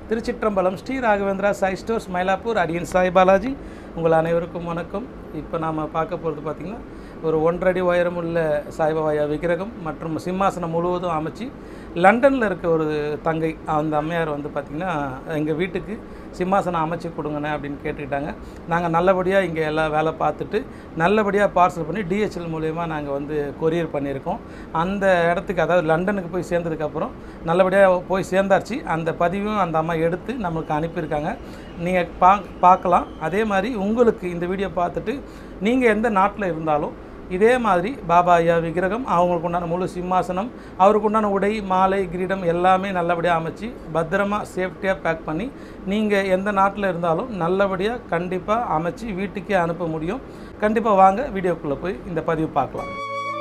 திருச்சிற்றம்பலம் Shri Raghavendra Sai stores Mylapore அடியன் சாய் பாலாஜி உங்கள் அனைவருக்கும் வணக்கம் இப்போ நாம் பார்க்க போகிறது பார்த்திங்கன்னா ஒரு ஒன்றரை உயரமுள்ள சாய்பாபாயா விக்கிரகம் மற்றும் சிம்மாசனம் முழுவதும் அமைச்சு லண்டனில் இருக்க ஒரு தங்கை அந்த அம்மையார் வந்து பார்த்திங்கன்னா எங்கள் வீட்டுக்கு சிம்மாசனம் அமைச்சு கொடுங்கண்ணே அப்படின்னு கேட்டுக்கிட்டாங்க நாங்கள் நல்லபடியாக இங்கே எல்லாம் வேலை பார்த்துட்டு நல்லபடியாக பார்சல் பண்ணி டிஹெச்எல் மூலயமா நாங்கள் வந்து கொரியர் பண்ணியிருக்கோம் அந்த இடத்துக்கு அதாவது லண்டனுக்கு போய் சேர்ந்ததுக்கப்புறம் நல்லபடியாக போய் சேர்ந்தாச்சு அந்த பதிவும் அந்த அம்மா எடுத்து நம்மளுக்கு அனுப்பியிருக்காங்க நீங்கள் பா பார்க்கலாம் அதே மாதிரி உங்களுக்கு இந்த வீடியோ பார்த்துட்டு நீங்கள் எந்த நாட்டில் இருந்தாலும் இதே மாதிரி பாபா ஐயா விக்கிரகம் அவங்களுக்கு உண்டான முழு சிம்மாசனம் அவருக்கு உண்டான உடை மாலை கிரீடம் எல்லாமே நல்லபடியாக அமைச்சு பத்திரமா சேஃப்டியாக பேக் பண்ணி நீங்கள் எந்த நாட்டில் இருந்தாலும் நல்லபடியாக கண்டிப்பாக அமைச்சு வீட்டுக்கே அனுப்ப முடியும் கண்டிப்பாக வாங்க வீடியோக்குள்ளே போய் இந்த பதிவு பார்க்கலாம்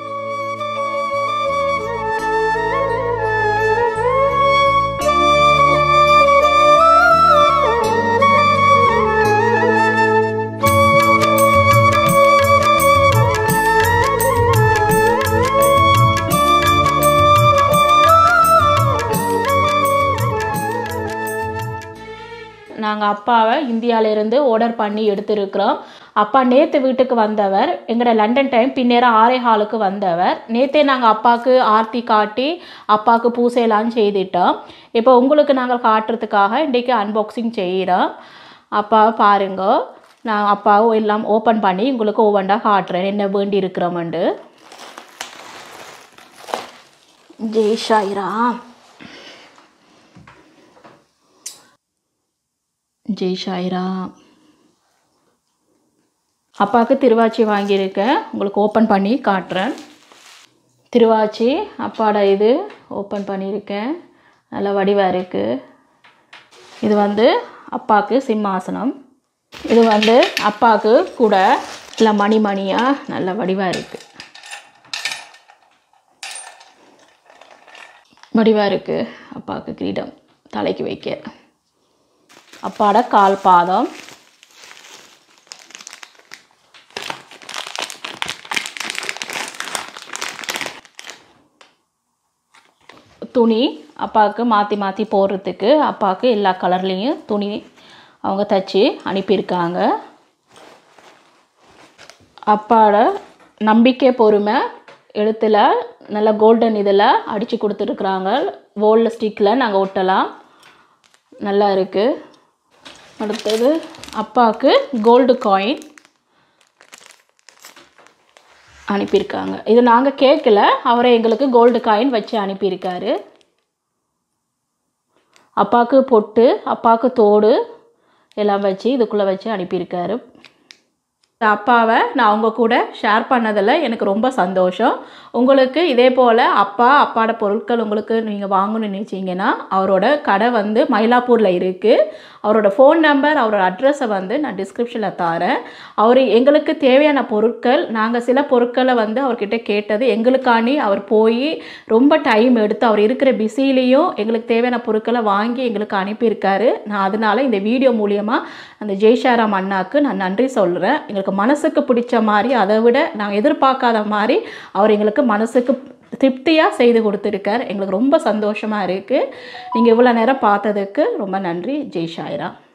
நாங்கள் அப்பாவை இந்தியாவிலேருந்து ஆர்டர் பண்ணி எடுத்திருக்கிறோம் அப்பா நேற்று வீட்டுக்கு வந்தவர் எங்களோட லண்டன் டைம் பின்னேரம் ஆரே ஹாலுக்கு வந்தவர் நேற்றே நாங்கள் அப்பாவுக்கு ஆர்த்தி காட்டி அப்பாவுக்கு பூசையெல்லாம் செய்துட்டோம் இப்போ உங்களுக்கு நாங்கள் காட்டுறதுக்காக இன்றைக்கி அன்பாக்சிங் செய்கிறோம் அப்பா பாருங்க நான் அப்பாவை எல்லாம் ஓப்பன் பண்ணி உங்களுக்கு ஒவ்வொன்றா காட்டுறேன் என்ன வேண்டி இருக்கிறோமண்டு ஜெய் ஷாயிராம் ஜெய் ஷாயிராம் அப்பாவுக்கு திருவாச்சி வாங்கியிருக்கேன் உங்களுக்கு ஓப்பன் பண்ணி காட்டுறேன் திருவாச்சி அப்பாட இது ஓப்பன் பண்ணியிருக்கேன் நல்ல வடிவாக இருக்குது இது வந்து அப்பாவுக்கு சிம்மாசனம் இது வந்து அப்பாவுக்கு கூட இல்லை மணி மணியாக நல்ல வடிவாக இருக்குது வடிவாக இருக்குது அப்பாவுக்கு கிரீடம் தலைக்கு வைக்க அப்பாட கால் பாதம் துணி அப்பாவுக்கு மாற்றி மாற்றி போடுறதுக்கு அப்பாவுக்கு எல்லா கலர்லேயும் துணி அவங்க தைச்சி அனுப்பியிருக்காங்க அப்பாட நம்பிக்கை பொறுமை எழுத்தில் நல்ல கோல்டன் இதில் அடித்து கொடுத்துருக்குறாங்க வோல்டு ஸ்டிக்கில் நாங்கள் ஒட்டலாம் நல்லா இருக்குது அடுத்தது அப்பாவுக்கு கோல்டு காயின் அனுப்பியிருக்காங்க இது நாங்கள் கேட்கல அவரை எங்களுக்கு கோல்டு காயின் வச்சு அனுப்பியிருக்காரு அப்பாவுக்கு பொட்டு அப்பாவுக்கு தோடு எல்லாம் வச்சு இதுக்குள்ளே வச்சு அனுப்பியிருக்காரு அப்பாவை நான் அவங்க கூட ஷேர் பண்ணதில் எனக்கு ரொம்ப சந்தோஷம் உங்களுக்கு இதே போல் அப்பா அப்பாவோட பொருட்கள் உங்களுக்கு நீங்கள் வாங்கணும்னு நினச்சிங்கன்னா அவரோட கடை வந்து மயிலாப்பூரில் இருக்குது அவரோட ஃபோன் நம்பர் அவரோட அட்ரஸை வந்து நான் டிஸ்கிரிப்ஷனில் தரேன் அவர் எங்களுக்கு தேவையான பொருட்கள் நாங்கள் சில பொருட்களை வந்து அவர்கிட்ட கேட்டது எங்களுக்காண்டி அவர் போய் ரொம்ப டைம் எடுத்து அவர் இருக்கிற பிஸிலையும் எங்களுக்கு தேவையான பொருட்களை வாங்கி எங்களுக்கு அனுப்பியிருக்காரு நான் அதனால் இந்த வீடியோ மூலியமாக அந்த ஜெய்ஷாராம் அண்ணாக்கு நான் நன்றி சொல்கிறேன் எங்களுக்கு மனசுக்கு பிடிச்ச மாதிரி அதை விட நாங்கள் எதிர்பார்க்காத மாதிரி அவர் எங்களுக்கு மனசுக்கு திருப்தியாக செய்து கொடுத்துருக்கார் எங்களுக்கு ரொம்ப சந்தோஷமாக இருக்குது நீங்கள் இவ்வளோ நேரம் பார்த்ததுக்கு ரொம்ப நன்றி ஜெய் ஷாயிரா